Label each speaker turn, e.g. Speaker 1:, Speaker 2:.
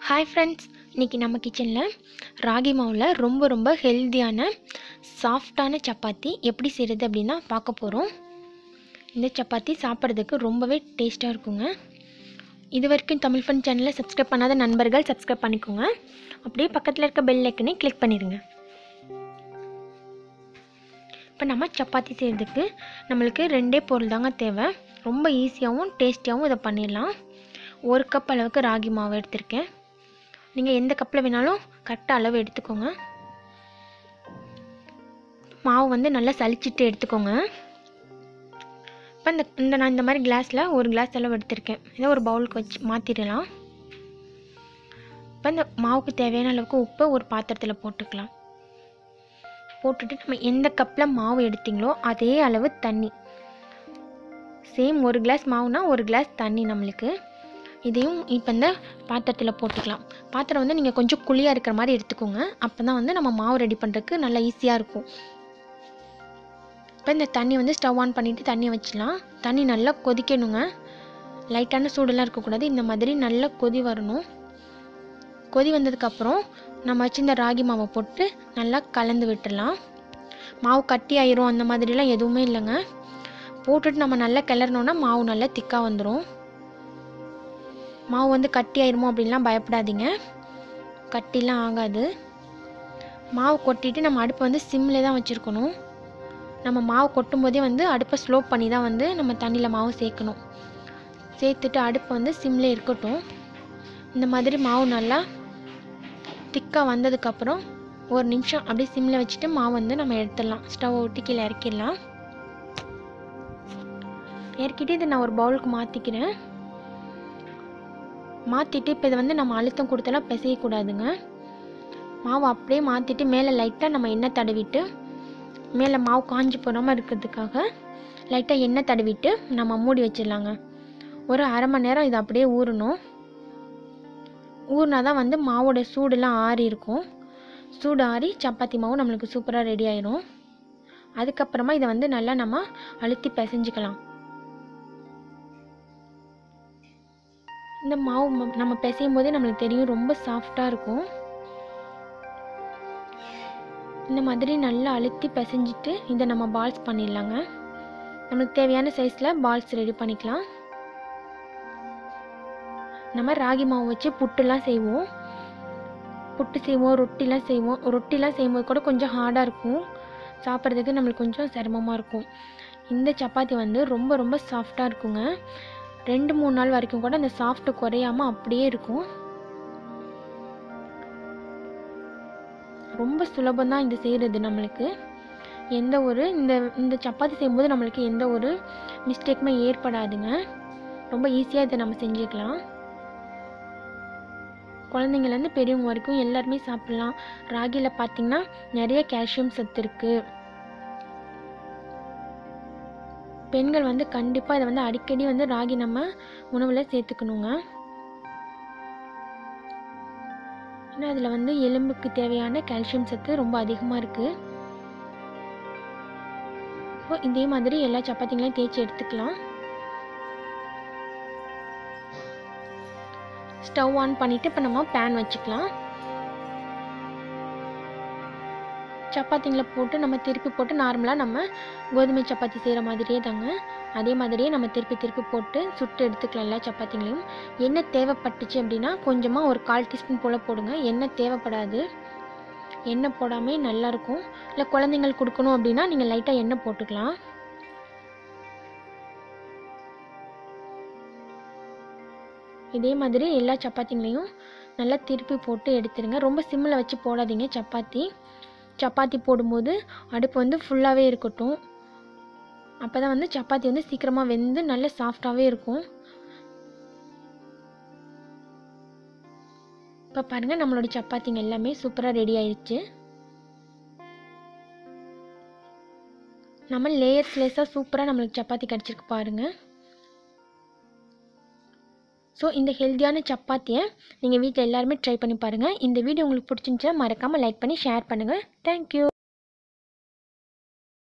Speaker 1: hi friends இன்றைக்கி நம்ம கிச்சனில் ராகி மாவில் ரொம்ப ரொம்ப ஹெல்த்தியான சாஃப்டான சப்பாத்தி எப்படி செய்கிறது அப்படின்னு தான் பார்க்க போகிறோம் இந்த சப்பாத்தி சாப்பிட்றதுக்கு ரொம்பவே டேஸ்ட்டாக இருக்குங்க இது வரைக்கும் தமிழ் ஃபன் சேனலை சப்ஸ்கிரைப் பண்ணாத நண்பர்கள் சப்ஸ்கிரைப் பண்ணிக்கோங்க அப்படியே பக்கத்தில் இருக்க பெல் ஐக்கனை கிளிக் பண்ணிடுங்க இப்போ நம்ம சப்பாத்தி செய்கிறதுக்கு நம்மளுக்கு ரெண்டே பொருள் தாங்க தேவை ரொம்ப ஈஸியாகவும் டேஸ்டியாகவும் இதை பண்ணிடலாம் ஒரு கப் அளவுக்கு ராகி மாவு எடுத்திருக்கேன் நீங்கள் எந்த கப்பில் வேணாலும் கரெக்டாக அளவு எடுத்துக்கோங்க மாவு வந்து நல்லா சலிச்சிட்டு எடுத்துக்கோங்க இப்போ இந்த இந்த நான் இந்த மாதிரி கிளாஸில் ஒரு கிளாஸ் அளவு எடுத்திருக்கேன் இதை ஒரு பவுலுக்கு வச்சு மாற்றிடலாம் இப்போ இந்த மாவுக்கு தேவையான அளவுக்கு உப்பை ஒரு பாத்திரத்தில் போட்டுக்கலாம் போட்டுட்டு நம்ம எந்த கப்பில் மாவு எடுத்தீங்களோ அதே அளவு தண்ணி சேம் ஒரு கிளாஸ் மாவுனா ஒரு கிளாஸ் தண்ணி நம்மளுக்கு இதையும் இப்போ இந்த பாத்திரத்தில் போட்டுக்கலாம் பாத்திரம் வந்து நீங்கள் கொஞ்சம் குழியாக இருக்கிற மாதிரி எடுத்துக்கோங்க அப்போ தான் வந்து நம்ம மாவு ரெடி பண்ணுறதுக்கு நல்லா ஈஸியாக இருக்கும் இப்போ இந்த தண்ணி வந்து ஸ்டவ் ஆன் பண்ணிவிட்டு தண்ணி வச்சிடலாம் தண்ணி நல்லா கொதிக்கணுங்க லைட்டான சூடெல்லாம் இருக்கக்கூடாது இந்த மாதிரி நல்லா கொதி வரணும் கொதி வந்ததுக்கப்புறம் நம்ம வச்சு இந்த ராகி மாவை போட்டு நல்லா கலந்து விட்டுடலாம் மாவு கட்டி ஆயிரும் அந்த மாதிரிலாம் எதுவுமே இல்லைங்க போட்டுட்டு நம்ம நல்லா கிளறினோன்னா மாவு நல்லா திக்காக வந்துடும் மாவு வந்து கட்டி ஆயிருமோ அப்படின்லாம் பயப்படாதீங்க கட்டிலாம் ஆகாது மாவு கொட்டிட்டு நம்ம அடுப்பை வந்து சிம்மில் தான் வச்சுருக்கணும் நம்ம மாவு கொட்டும் போதே வந்து அடுப்பை ஸ்லோ பண்ணி தான் வந்து நம்ம தண்ணியில் மாவு சேர்க்கணும் சேர்த்துட்டு அடுப்பை வந்து சிம்மில் இருக்கட்டும் இந்த மாதிரி மாவு நல்லா திக்காக வந்ததுக்கப்புறம் ஒரு நிமிஷம் அப்படியே சிம்மில் வச்சுட்டு மாவு வந்து நம்ம எடுத்துடலாம் ஸ்டவ் ஒட்டி கீழே இறக்கிடலாம் இறக்கிட்டு இதை நான் ஒரு பவுலுக்கு மாற்றிக்கிறேன் மாற்றிட்டு இப்போ இதை வந்து நம்ம அழுத்தம் கொடுத்தெல்லாம் பிசையக்கூடாதுங்க மாவு அப்படியே மாற்றிட்டு மேலே லைட்டாக நம்ம எண்ணெய் தடவிட்டு மேலே மாவு காஞ்சி போடாமல் இருக்கிறதுக்காக லைட்டாக எண்ணெய் தடவிட்டு நம்ம மூடி வச்சிடலாங்க ஒரு அரை மணி நேரம் இது அப்படியே ஊறணும் ஊறினா தான் வந்து மாவோட சூடுலாம் ஆறி இருக்கும் சூடு ஆறி சப்பாத்தி மாவு நம்மளுக்கு சூப்பராக ரெடி ஆயிரும் அதுக்கப்புறமா இதை வந்து நல்லா நம்ம அழுத்தி பிசைஞ்சிக்கலாம் இந்த மாவு ம- நம்ம பிசையும் போதே நம்மளுக்கு தெரியும் ரொம்ப சாஃப்டாக இருக்கும் இந்த மாதிரி நல்லா அழுத்தி பிசைஞ்சிட்டு இதை நம்ம பால்ஸ் பண்ணிடலாங்க நம்மளுக்கு தேவையான சைஸில் பால்ஸ் ரெடி பண்ணிக்கலாம் நம்ம ராகி மாவு வச்சு புட்டுலாம் செய்வோம் புட்டு செய்வோம் ரொட்டிலாம் செய்வோம் ரொட்டிலாம் செய்யும்போது கூட கொஞ்சம் ஹார்டாக இருக்கும் சாப்பிட்றதுக்கு நம்மளுக்கு கொஞ்சம் சிரமமாக இருக்கும் இந்த சப்பாத்தி வந்து ரொம்ப ரொம்ப சாஃப்டாக இருக்குங்க ரெண்டு மூணு நாள் வரைக்கும் கூட அந்த சாஃப்ட் குறையாம அப்படியே இருக்கும் ரொம்ப சுலபம் தான் இது செய்கிறது நம்மளுக்கு எந்த ஒரு இந்த இந்த சப்பாத்தி செய்யும்போது நம்மளுக்கு எந்த ஒரு மிஸ்டேக்குமே ஏற்படாதுங்க ரொம்ப ஈஸியாக இதை நம்ம செஞ்சுக்கலாம் குழந்தைங்கள்லேருந்து பெரியவங்க வரைக்கும் எல்லாருமே சாப்பிட்லாம் ராகியில் பார்த்தீங்கன்னா நிறைய கால்சியம் சத்து இருக்குது பெண்கள் வந்து கண்டிப்பாக இதை வந்து அடிக்கடி வந்து ராகி நம்ம உணவில் சேர்த்துக்கணுங்க ஏன்னா அதில் வந்து எலும்புக்கு தேவையான கால்சியம் சத்து ரொம்ப அதிகமாக இருக்குது ஸோ இதே மாதிரி எல்லா சப்பாத்திங்களையும் தேய்ச்சி எடுத்துக்கலாம் ஸ்டவ் ஆன் பண்ணிவிட்டு இப்போ நம்ம பேன் வச்சுக்கலாம் சப்பாத்திங்களை போட்டு நம்ம திருப்பி போட்டு நார்மலாக நம்ம கோதுமை சப்பாத்தி செய்கிற மாதிரியே தாங்க அதே மாதிரியே நம்ம திருப்பி திருப்பி போட்டு சுட்டு எடுத்துக்கலாம் எல்லா சப்பாத்திங்களையும் எண்ணெய் தேவைப்பட்டுச்சு அப்படின்னா கொஞ்சமாக ஒரு கால் டீஸ்பூன் போல் போடுங்க எண்ணெய் தேவைப்படாது எண்ணெய் போடாமே நல்லாயிருக்கும் இல்லை குழந்தைங்களுக்கு கொடுக்கணும் அப்படின்னா நீங்கள் லைட்டாக எண்ணெய் போட்டுக்கலாம் இதே மாதிரி எல்லா சப்பாத்திங்களையும் நல்லா திருப்பி போட்டு எடுத்துருங்க ரொம்ப சிம்மில் வச்சு போடாதீங்க சப்பாத்தி சப்பாத்தி போடும்போது அடுப்பு வந்து ஃபுல்லாகவே இருக்கட்டும் அப்போ தான் வந்து சப்பாத்தி வந்து சீக்கிரமாக வெந்து நல்ல சாஃப்டாகவே இருக்கும் இப்போ பாருங்கள் நம்மளோட சப்பாத்திங்க எல்லாமே சூப்பராக ரெடி ஆயிடுச்சு நம்ம லேயர்ஸ் லேஸாக சூப்பராக நம்மளுக்கு சப்பாத்தி கிடச்சிருக்கு பாருங்கள் ஸோ இந்த ஹெல்த்தியான சப்பாத்தியை நீங்கள் வீட்டில் எல்லாருமே ட்ரை பண்ணி பாருங்கள் இந்த வீடியோ உங்களுக்கு பிடிச்சிருந்துச்சா மறக்காமல் லைக் பண்ணி ஷேர் பண்ணுங்கள் தேங்க்யூ